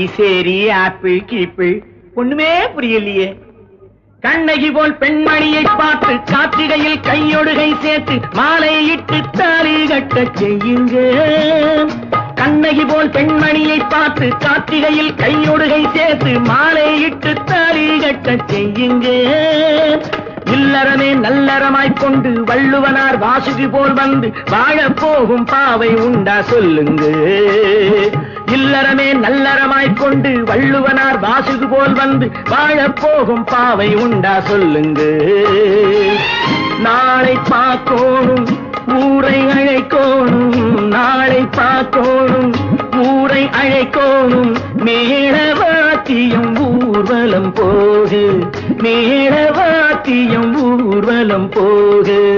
சரி ஆப்பிள் கீப்பிள் ஒண்ணுமே புரியலையே கண்ணகி போல் பெண்மணியை பார்த்து கார்த்திகையில் கையொடுகை சேர்த்து மாலையிட்டு தாலி கட்ட செய்யுங்க கண்ணகி போல் பெண்மணியை பார்த்து கார்த்திகையில் கையொடுகை சேர்த்து மாலையிட்டு தாலி கட்ட செய்யுங்க இல்லறமே நல்லறமாய்க் கொண்டு வள்ளுவனார் வாசுகி போல் வந்து வாழப் போகும் பாவை உண்டா சொல்லுங்க இல்லறமே நல்லறமாய்க் கொண்டு வள்ளுவனார் வாசுகு போல் வந்து வாழப் போகும் பாவை உண்டா சொல்லுங்க நாளை பார்க்கோணும் ஊரை அழைக்கோணும் நாளை பார்க்கோணும் ஊரை அழைக்கோணும் மேளவாத்தியம் ஊர்வலம் போகு மேளவாத்தியம் ஊர்வலம் போகு